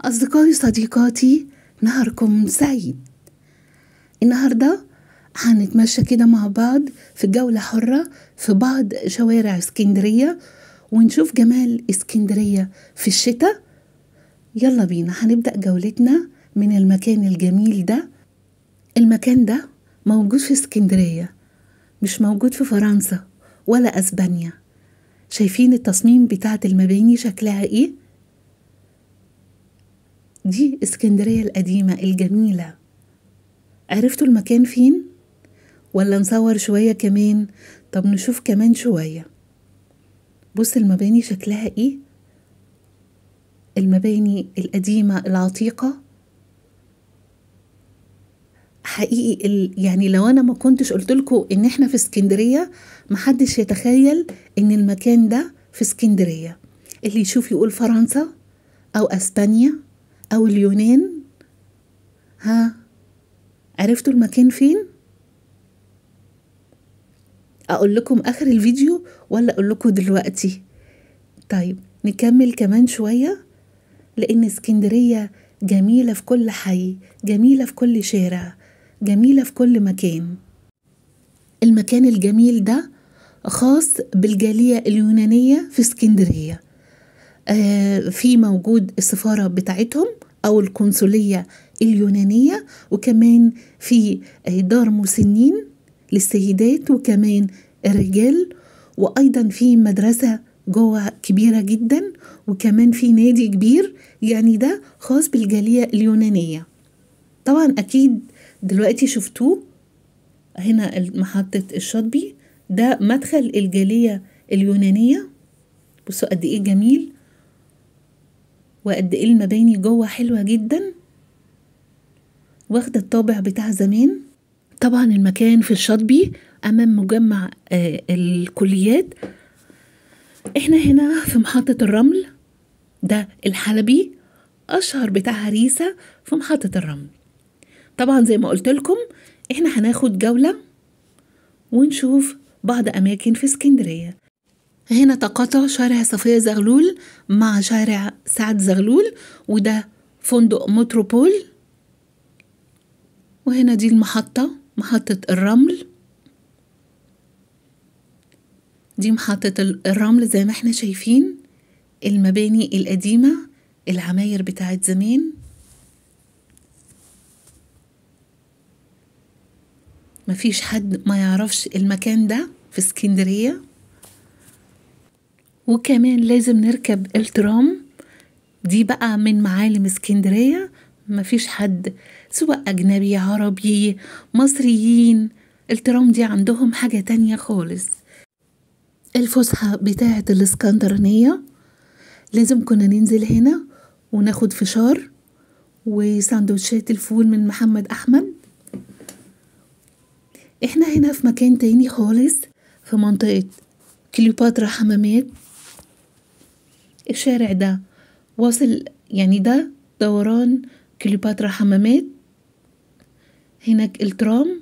أصدقائي صديقاتي نهاركم سعيد النهاردة هنتمشى كده مع بعض في جولة حرة في بعض شوارع اسكندرية ونشوف جمال اسكندرية في الشتاء يلا بينا هنبدأ جولتنا من المكان الجميل ده المكان ده موجود في اسكندرية مش موجود في فرنسا ولا أسبانيا شايفين التصميم بتاعت المباني شكلها ايه دي اسكندرية القديمة الجميلة عرفتوا المكان فين ولا نصور شوية كمان طب نشوف كمان شوية بص المباني شكلها ايه المباني القديمة العتيقة حقيقي ال... يعني لو انا ما كنتش قلت لكم ان احنا في اسكندريه محدش يتخيل ان المكان ده في اسكندريه اللي يشوف يقول فرنسا او اسبانيا او اليونان ها عرفتوا المكان فين اقول لكم اخر الفيديو ولا اقول لكم دلوقتي طيب نكمل كمان شويه لان اسكندريه جميله في كل حي جميله في كل شارع جميله في كل مكان المكان الجميل ده خاص بالجاليه اليونانيه في اسكندريه آه في موجود السفاره بتاعتهم او القنصليه اليونانيه وكمان في دار مسنين للسيدات وكمان الرجال وايضا في مدرسه جوه كبيره جدا وكمان في نادي كبير يعني ده خاص بالجاليه اليونانيه طبعا اكيد دلوقتي شفتوه هنا محطه الشاطبي ده مدخل الجاليه اليونانيه بصوا قد ايه جميل وقد ايه المباني جوه حلوه جدا واخده الطابع بتاع زمان طبعا المكان في الشاطبي امام مجمع آه الكليات احنا هنا في محطة الرمل ده الحلبي اشهر بتاع هريسة في محطة الرمل طبعا زي ما قلت لكم احنا هناخد جولة ونشوف بعض اماكن في اسكندرية هنا تقاطع شارع صفية زغلول مع شارع سعد زغلول وده فندق متروبول وهنا دي المحطة محطة الرمل دي محطة الرمل زي ما احنا شايفين المباني القديمة العماير بتاعت زمان مفيش حد ما يعرفش المكان ده في اسكندرية وكمان لازم نركب الترام دي بقى من معالم اسكندرية مفيش حد سواء أجنبي عربي مصريين الترام دي عندهم حاجة تانية خالص الفسحة بتاعة الاسكندرانية لازم كنا ننزل هنا وناخد فشار وساندوتشات الفول من محمد أحمد احنا هنا في مكان تاني خالص في منطقة كليوباترا حمامات الشارع ده واصل يعني ده دوران كليوباترا حمامات هناك الترام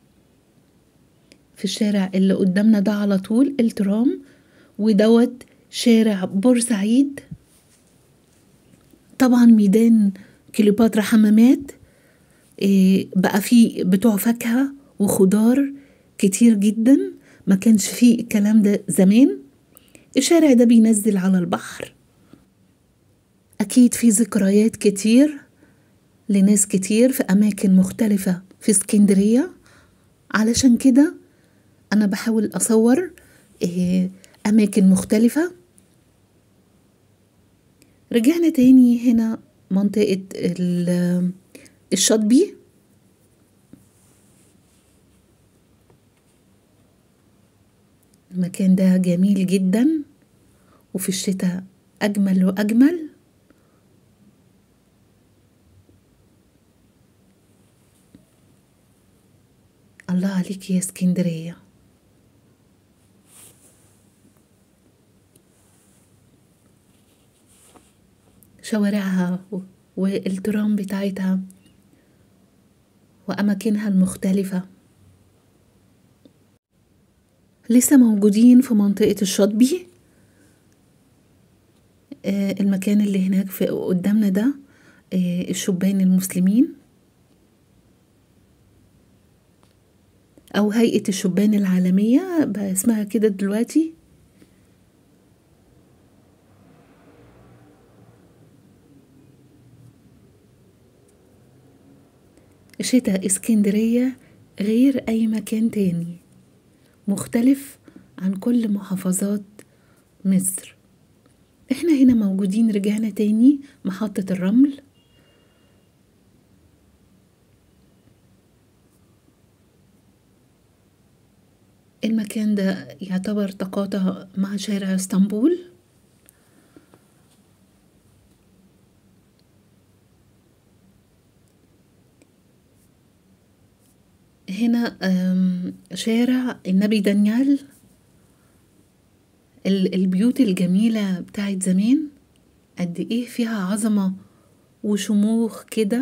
في الشارع اللي قدامنا ده على طول الترام ودوت شارع بورسعيد طبعا ميدان كليوباترا حمامات إيه بقى فيه بتوع فاكهة وخضار كتير جدا ما كانش فيه الكلام ده زمان الشارع ده بينزل على البحر أكيد في ذكريات كتير لناس كتير في أماكن مختلفة في اسكندرية علشان كده أنا بحاول أصور أماكن مختلفة رجعنا تاني هنا منطقة الشاطبي المكان ده جميل جدا وفي الشتاء أجمل وأجمل الله عليك يا اسكندريه شوارعها والترام بتاعتها وأماكنها المختلفة لسه موجودين في منطقة الشاطبي آه، المكان اللي هناك في قدامنا ده آه، الشبان المسلمين أو هيئة الشبان العالمية بقى اسمها كده دلوقتي شتاء اسكندرية غير أي مكان تاني مختلف عن كل محافظات مصر احنا هنا موجودين رجعنا تاني محطة الرمل المكان ده يعتبر تقاطع مع شارع اسطنبول هنا آم، شارع النبي دانيال ال- البيوت الجميلة بتاعت زمان قد ايه فيها عظمة وشموخ كده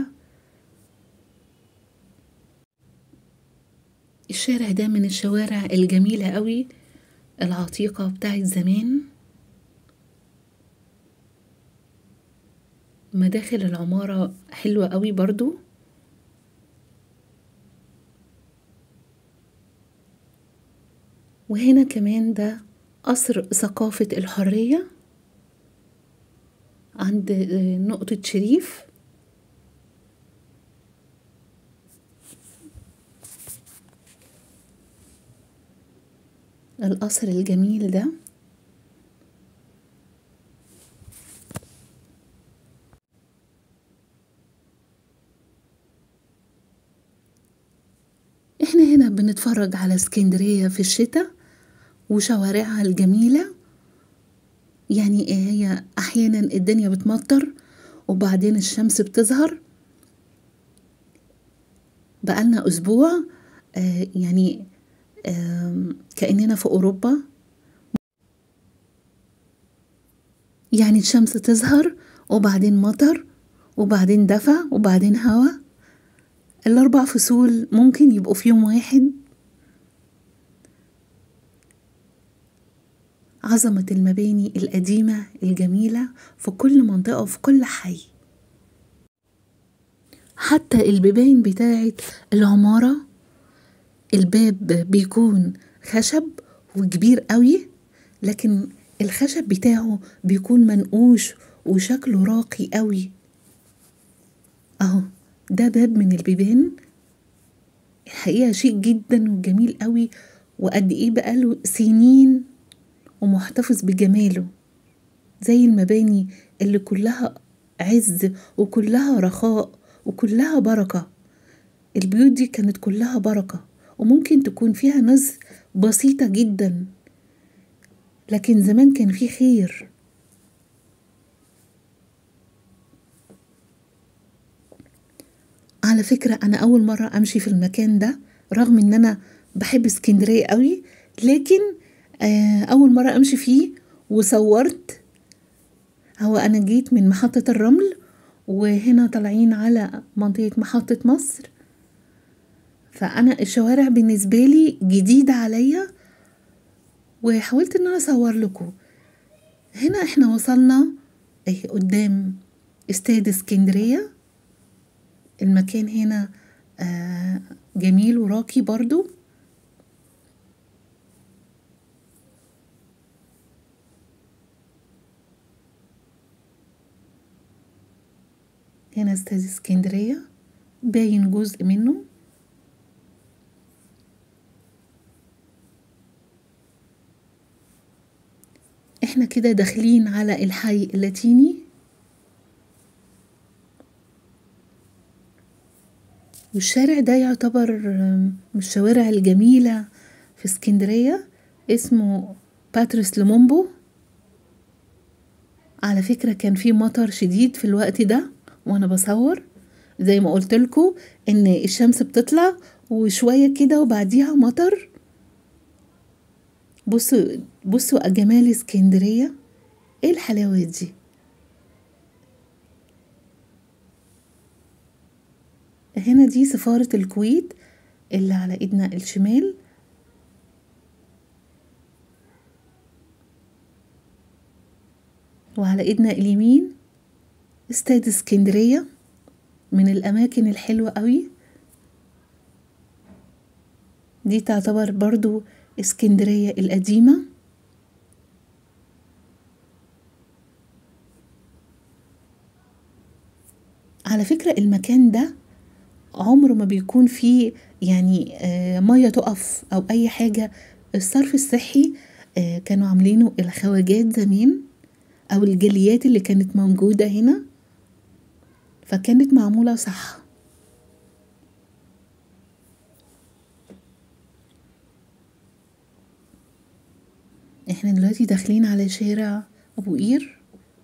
الشارع ده من الشوارع الجميلة قوي العتيقة بتاعت زمان مداخل العمارة حلوة قوي برضو وهنا كمان ده قصر ثقافة الحرية عند آه، نقطة شريف القصر الجميل ده احنا هنا بنتفرج على اسكندرية في الشتاء وشوارعها الجميلة يعني هي أحيانا الدنيا بتمطر وبعدين الشمس بتظهر بقالنا أسبوع آه يعني آم، كأننا في أوروبا يعني الشمس تظهر وبعدين مطر وبعدين دفى وبعدين هوا الأربع فصول ممكن يبقوا في يوم واحد عظمة المباني القديمة الجميلة في كل منطقة وفي كل حي حتى البيبان بتاعت العمارة الباب بيكون خشب وكبير قوي لكن الخشب بتاعه بيكون منقوش وشكله راقي قوي اهو ده باب من البيبان الحقيقة شيك جدا وجميل قوي وقد ايه بقاله سنين ومحتفظ بجماله زي المباني اللي كلها عز وكلها رخاء وكلها بركة البيوت دي كانت كلها بركة وممكن تكون فيها ناس بسيطة جدا لكن زمان كان في خير على فكرة أنا أول مرة أمشي في المكان ده رغم إن أنا بحب اسكندرية قوي لكن آه، أول مرة أمشي فيه وصورت هو أنا جيت من محطة الرمل وهنا طالعين على منطقة محطة مصر فأنا الشوارع بالنسبة لي جديدة عليا وحاولت إن أنا أصور لكم هنا إحنا وصلنا إيه قدام استاد اسكندرية المكان هنا آه جميل وراقي برضو هنا استاد اسكندرية باين جزء منه احنا كده داخلين على الحي اللاتيني والشارع ده يعتبر من الشوارع الجميلة في اسكندرية اسمه باتريس لومومبو على فكرة كان في مطر شديد في الوقت ده وانا بصور زي ما قلت لكم ان الشمس بتطلع وشوية كده وبعديها مطر بصوا بصوا جمال اسكندرية ايه الحلاوة دي هنا دي سفارة الكويت اللي على ايدنا الشمال وعلى ايدنا اليمين استاد اسكندرية من الأماكن الحلوة قوي دي تعتبر برضو اسكندرية القديمة على فكرة المكان ده عمره ما بيكون فيه يعني آه، مية تقف أو أي حاجة الصرف الصحي آه، كانوا عاملينه الخواجات زمان أو الجليات اللي كانت موجودة هنا فكانت معمولة صح احنا دلوقتي داخلين على شارع أبو قير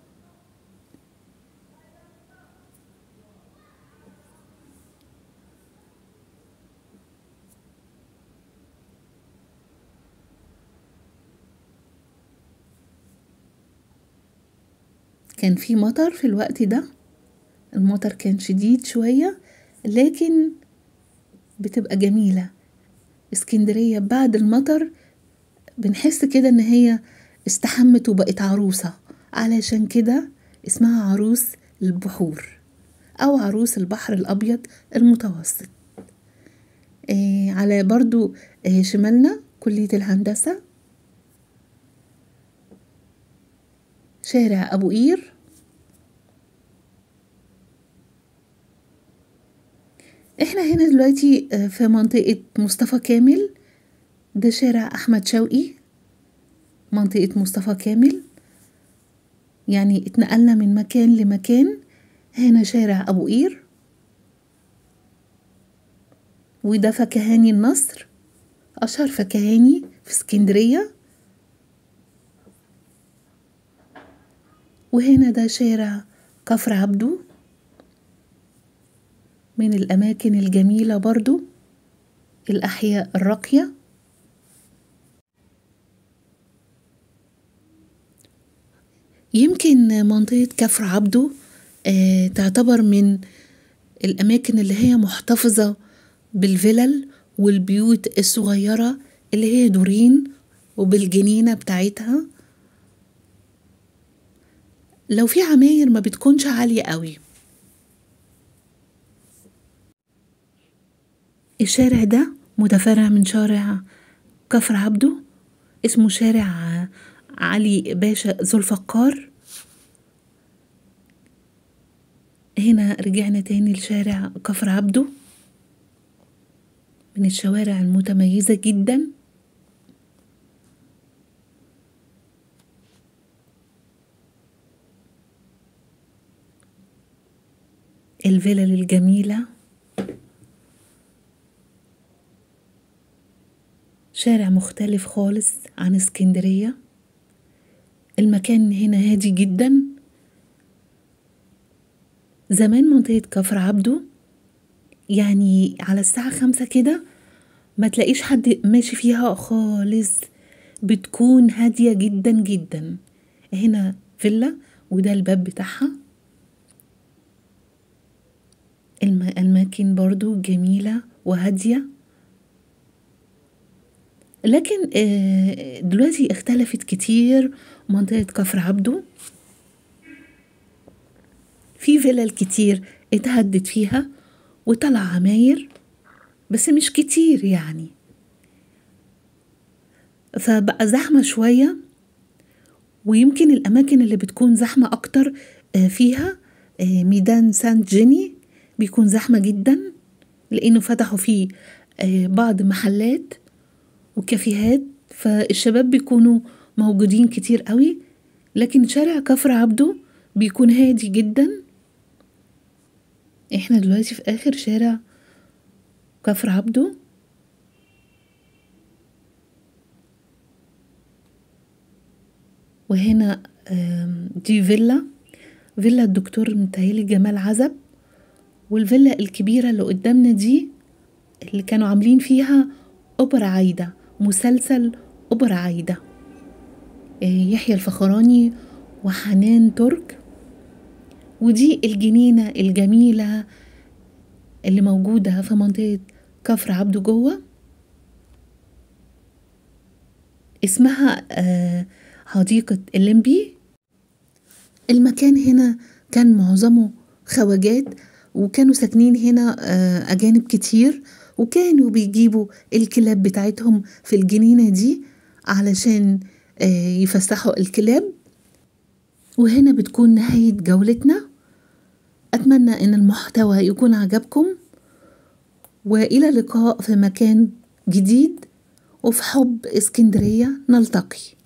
كان في مطر في الوقت ده المطر كان شديد شوية لكن بتبقى جميلة اسكندرية بعد المطر بنحس كده ان هي استحمت وبقت عروسة علشان كده اسمها عروس البحور او عروس البحر الابيض المتوسط آه على برضو آه شمالنا كلية الهندسة شارع أبو قير احنا هنا دلوقتي آه، في منطقة مصطفى كامل ده شارع أحمد شوقي منطقة مصطفى كامل يعني اتنقلنا من مكان لمكان هنا شارع أبو قير وده فكهاني النصر أشهر فكهاني في اسكندرية وهنا ده شارع كفر عبده من الأماكن الجميلة برضو الأحياء الراقية يمكن منطقة كفر عبده آه تعتبر من الأماكن اللي هي محتفظة بالفلل والبيوت الصغيرة اللي هي دورين وبالجنينة بتاعتها لو في عماير ما بتكونش عالية قوي الشارع ده متفرع من شارع كفر عبده اسمه شارع علي باشا ذو الفقار هنا رجعنا تاني لشارع كفر عبده من الشوارع المتميزة جدا الفلل الجميلة شارع مختلف خالص عن اسكندرية المكان هنا هادي جدا زمان منطقة كفر عبده يعني على الساعة خمسة كده ما تلاقيش حد ماشي فيها خالص بتكون هادية جدا جدا هنا فيلا وده الباب بتاعها الأماكن برضو جميلة وهادية لكن آه، دلوقتي اختلفت كتير منطقة كفر عبده في فيلل كتير اتهدت فيها وطلع عماير بس مش كتير يعني فبقى زحمة شوية ويمكن الأماكن اللي بتكون زحمة أكتر آه، فيها آه، ميدان سانت جيني بيكون زحمة جدا لأنه فتحوا فيه بعض محلات وكافيهات فالشباب بيكونوا موجودين كتير قوي لكن شارع كفر عبده بيكون هادي جدا احنا دلوقتي في اخر شارع كفر عبده وهنا دي فيلا فيلا الدكتور متهيلي جمال عزب والفيلا الكبيرة اللي قدامنا دي اللي كانوا عاملين فيها أوبرا عايدة مسلسل أوبرا عايدة آه، يحيى الفخراني وحنان ترك ودي الجنينة الجميلة اللي موجودة في منطقة كفر عبده جوه اسمها آه، حديقة الليمبي المكان هنا كان معظمه خواجات وكانوا ساكنين هنا آه، أجانب كتير وكانوا بيجيبوا الكلاب بتاعتهم في الجنينة دي علشان آه، يفسحوا الكلاب وهنا بتكون نهاية جولتنا أتمنى إن المحتوى يكون عجبكم وإلى اللقاء في مكان جديد وفي حب اسكندرية نلتقي